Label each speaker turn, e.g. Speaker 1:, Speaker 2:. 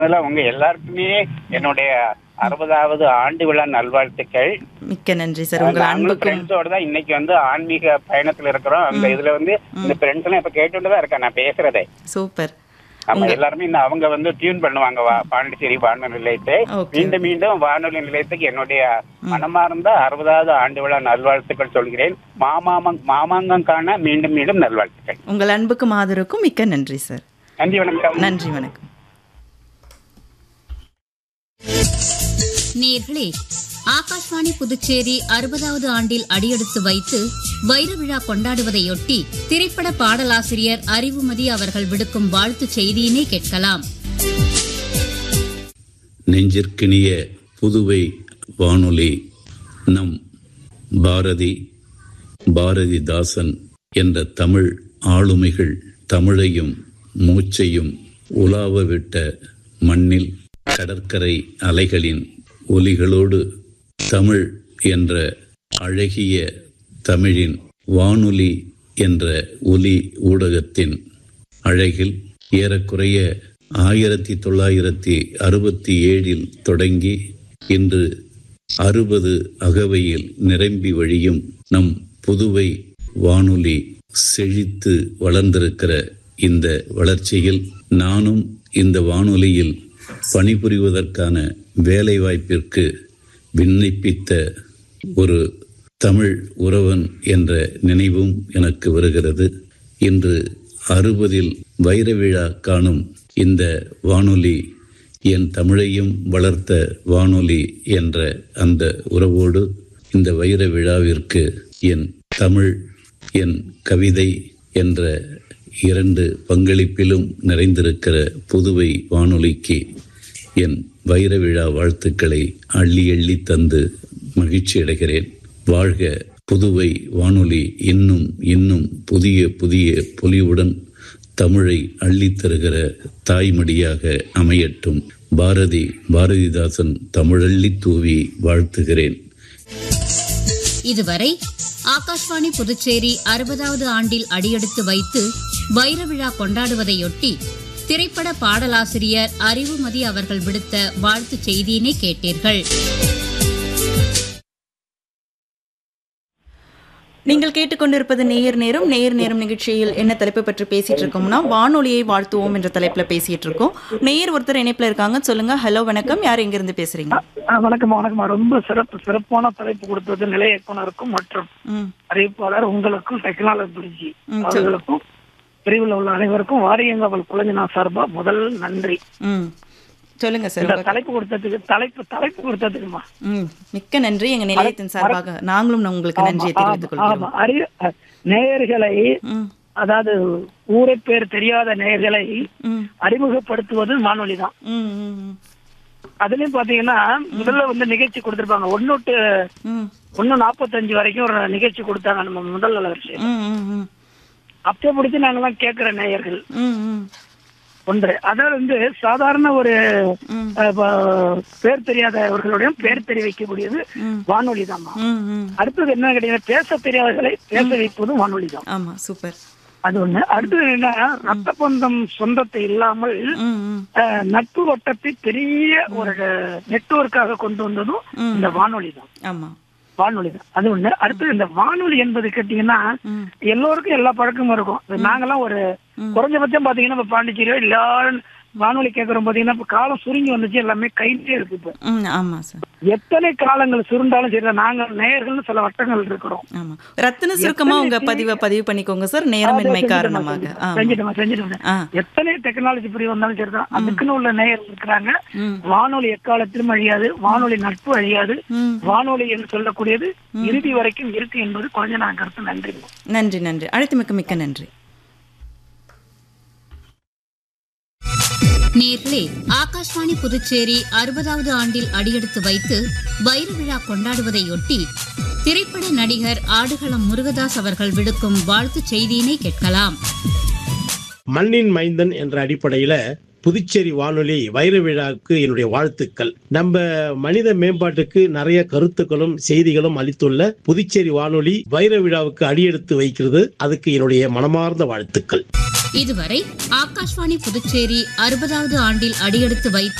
Speaker 1: முதல்ல உங்க எல்லாருக்குமே என்னுடைய அறுபதாவது ஆண்டு விழா நல்வாழ்த்துக்கள்
Speaker 2: மிக்க நன்றி சார் உங்கள்
Speaker 1: நாங்களும்
Speaker 2: அன்புக்கும்
Speaker 1: ஃப்ரெண்ட்ஸோட தான் இன்னைக்கு வந்து ஆன்மீக பயணத்துல இருக்கிறோம் அந்த இதுல வந்து இந்த ஃப்ரெண்ட்ஸ் எல்லாம் இப்ப கேட்டுட்டு தான் இருக்கேன் நான் பேசுறதே
Speaker 2: சூப்பர்
Speaker 1: நம்ம எல்லாருமே இன்னும் அவங்க வந்து டியூன் பண்ணுவாங்க வா- பாண்டிச்சேரி வானொலி நிலையத்தை
Speaker 2: Okay.
Speaker 1: மீண்டும் மீண்டும் வானொலி நிலையத்துக்கு என்னுடைய மனமார்ந்த அறுபதாவது ஆண்டு விழா நல்வாழ்த்துக்கள் சொல்கிறேன் மாமாமங் மாமாங்கம் காண மீண்டும் மீண்டும் நல்வாழ்த்துக்கள்
Speaker 2: உங்கள் அன்புக்கும் ஆதரவுக்கும் மிக்க நன்றி சார்
Speaker 1: நன்றி வணக்கம்
Speaker 2: நன்றி வணக்கம்
Speaker 3: நேர்களே ஆகாஷ்வாணி புதுச்சேரி அறுபதாவது ஆண்டில் அடியெடுத்து வைத்து வைர விழா கொண்டாடுவதையொட்டி திரைப்பட பாடலாசிரியர் அறிவுமதி அவர்கள் விடுக்கும் வாழ்த்துச் செய்தியினை கேட்கலாம்
Speaker 4: நெஞ்சிற்கினிய புதுவை வானொலி நம் பாரதி பாரதிதாசன் என்ற தமிழ் ஆளுமைகள் தமிழையும் மூச்சையும் உலாவ விட்ட மண்ணில் கடற்கரை அலைகளின் ஒலிகளோடு தமிழ் என்ற அழகிய தமிழின் வானொலி என்ற ஒலி ஊடகத்தின் அழகில் ஏறக்குறைய ஆயிரத்தி தொள்ளாயிரத்தி அறுபத்தி ஏழில் தொடங்கி இன்று அறுபது அகவையில் நிரம்பி வழியும் நம் புதுவை வானொலி செழித்து வளர்ந்திருக்கிற இந்த வளர்ச்சியில் நானும் இந்த வானொலியில் பணிபுரிவதற்கான வேலைவாய்ப்பிற்கு விண்ணப்பித்த ஒரு தமிழ் உறவன் என்ற நினைவும் எனக்கு வருகிறது இன்று அறுபதில் வைர விழா காணும் இந்த வானொலி என் தமிழையும் வளர்த்த வானொலி என்ற அந்த உறவோடு இந்த வைர விழாவிற்கு என் தமிழ் என் கவிதை என்ற இரண்டு பங்களிப்பிலும் நிறைந்திருக்கிற புதுவை வானொலிக்கு என் வைர விழா வாழ்த்துக்களை அள்ளி அள்ளி தந்து மகிழ்ச்சி அடைகிறேன் வாழ்க புதுவை வானொலி இன்னும் இன்னும் புதிய புதிய பொலிவுடன் தமிழை அள்ளித் தருகிற தாய்மடியாக அமையட்டும் பாரதி பாரதிதாசன் தமிழள்ளி தூவி வாழ்த்துகிறேன்
Speaker 3: இதுவரை ஆகாஷ்வாணி புதுச்சேரி அறுபதாவது ஆண்டில் அடியெடுத்து வைத்து வைர விழா கொண்டாடுவதையொட்டி திரைப்பட பாடலாசிரியர் அறிவுமதி அவர்கள் விடுத்த வாழ்த்துச் செய்தியினை கேட்டீர்கள்
Speaker 2: நீங்கள் கேட்டுக்கொண்டிருப்பது நேயர் நேரம் நேயர் நேரம் நிகழ்ச்சியில் என்ன தலைப்பு பற்றி பேசிட்டு இருக்கோம்னா வானொலியை வாழ்த்துவோம் என்ற தலைப்புல பேசிட்டு இருக்கோம் நேயர் ஒருத்தர் இணைப்புல இருக்காங்க சொல்லுங்க ஹலோ வணக்கம் யார் எங்க இருந்து பேசுறீங்க
Speaker 5: ஆ, வணக்கம் வணக்கம் ரொம்ப சிறப்பு சிறப்பான தலைப்பு கொடுத்தது நிலைய இயக்குனருக்கும் மற்றும்
Speaker 2: ம்
Speaker 5: அறிவிப்பாளர் உங்களுக்கும் டெக்னாலஜி பிரிட்ஜி
Speaker 2: ம்,
Speaker 5: அவர்களுக்கும் பிரிவில் உள்ள அனைவருக்கும் வாரியங்கவல் குழந்தைனா சார்பா முதல் நன்றி
Speaker 2: ம் சொல்லுங்க சார்
Speaker 5: இந்த
Speaker 2: உங்க-
Speaker 5: தலைப்பு கொடுத்ததுக்கு தலைப்பு தலைப்பு கொடுத்ததுக்குமா
Speaker 2: ம் மிக்க நன்றி எங்க நிலையத்தின் சார்பாக நாங்களும் உங்களுக்கு நன்றியை தெரிவித்துக்
Speaker 5: ஆமா
Speaker 2: கொள்கிறோம்
Speaker 5: அறி அ, நேயர்களை
Speaker 2: ம்
Speaker 5: அதாவது ஊரை பேர் தெரியாத நேயர்களை
Speaker 2: ம்
Speaker 5: அறிமுகப்படுத்துவது வானொலி தான்
Speaker 2: ம் ம் ம்
Speaker 5: அதுலயும் பாத்தீங்கன்னா முதல்ல வந்து நிகழ்ச்சி கொடுத்திருப்பாங்க ஒன்னு டு
Speaker 2: ம்
Speaker 5: ஒன்னு நாற்பத்தஞ்சு வரைக்கும் ஒரு நிகழ்ச்சி கொடுத்தாங்க நம்ம முதல் வரிசை
Speaker 2: ம் ம் ம்
Speaker 5: அப்போ பிடிச்சு நாங்கெல்லாம் கேட்கிற நேயர்கள்
Speaker 2: ம் ம்
Speaker 5: ஒன்று அதாவது வந்து சாதாரண ஒரு
Speaker 2: ம்.
Speaker 5: அஹ், ப- பேர் தெரியாதவர்களுடையும் பேர் தெரிய வைக்கக்கூடியது
Speaker 2: ம்.
Speaker 5: வானொலி தான்
Speaker 2: ம் ம்
Speaker 5: அடுத்தது என்ன கிடையாது பேச தெரியாதவர்களை பேச வைப்பதும் வானொலி தான்
Speaker 2: ஆமா சூப்பர்
Speaker 5: அது ஒண்ணு அடுத்தது என்ன ரத்த பந்தம் சொந்தத்தை இல்லாமல்
Speaker 2: ம் ம்
Speaker 5: அஹ், நட்பு வட்டத்தை பெரிய ஒரு நெட்வொர்க்காக கொண்டு வந்ததும் இந்த வானொலி தான்
Speaker 2: ஆமா
Speaker 5: வானொலி தான் அது ஒண்ணு அடுத்தது இந்த வானொலி என்பது கேட்டீங்கன்னா
Speaker 2: ம்.
Speaker 5: எல்லோருக்கும் எல்லா பழக்கமும் இருக்கும் இப்ப நாங்கெல்லாம் ஒரு குறைஞ்சபட்சம் பாத்தீங்கன்னா இப்ப பாண்டிச்சேரியோ எல்லாரும் வானொலி கேட்கறோம் பாத்தீங்கன்னா இப்ப காலம் சுருங்கி வந்துச்சு எல்லாமே கையிலே இருக்கு இப்ப
Speaker 2: ம் ஆமா சார்
Speaker 5: எத்தனை காலங்கள் சுருண்டாலும் சரி நாங்க நேயர்கள்னு சில வட்டங்கள் இருக்கிறோம்
Speaker 2: ஆமா ரத்தின சுருக்கமா உங்க பதிவை பதிவு பண்ணிக்கோங்க சார் நேரமின்மை காரணமாக ஆமா
Speaker 5: செஞ்சுட்டோம் செஞ்சுட்டோம்
Speaker 2: ஆ
Speaker 5: எத்தனை டெக்னாலஜி பிரிவு வந்தாலும் சரிதான் அதுக்குன்னு உள்ள நேயர் இருக்கிறாங்க
Speaker 2: ம்.
Speaker 5: வானொலி எக்காலத்திலும் அழியாது வானொலி நட்பு அழியாது
Speaker 2: ம்.
Speaker 5: வானொலி என்று சொல்லக்கூடியது இறுதி வரைக்கும் இருக்கு என்பது கொஞ்சம் நான் கருத்து நன்றி
Speaker 2: நன்றி நன்றி அழைத்தமைக்கு மிக்க நன்றி
Speaker 3: நேர்களே ஆகாஷ்வாணி புதுச்சேரி அறுபதாவது ஆண்டில் அடியெடுத்து வைத்து வைர விழா கொண்டாடுவதையொட்டி திரைப்பட நடிகர் ஆடுகளம் முருகதாஸ் அவர்கள் விடுக்கும் வாழ்த்துச் செய்தியினை கேட்கலாம்
Speaker 6: மண்ணின் மைந்தன் என்ற அடிப்படையில புதுச்சேரி வானொலி வைர விழாவுக்கு என்னுடைய வாழ்த்துக்கள் நம்ம மனித மேம்பாட்டுக்கு நிறைய கருத்துக்களும் செய்திகளும் அளித்துள்ள புதுச்சேரி வானொலி வைர விழாவுக்கு அடியெடுத்து வைக்கிறது அதுக்கு என்னுடைய மனமார்ந்த வாழ்த்துக்கள்
Speaker 3: இதுவரை ஆகாஷ்வாணி புதுச்சேரி அறுபதாவது ஆண்டில் அடியெடுத்து வைத்து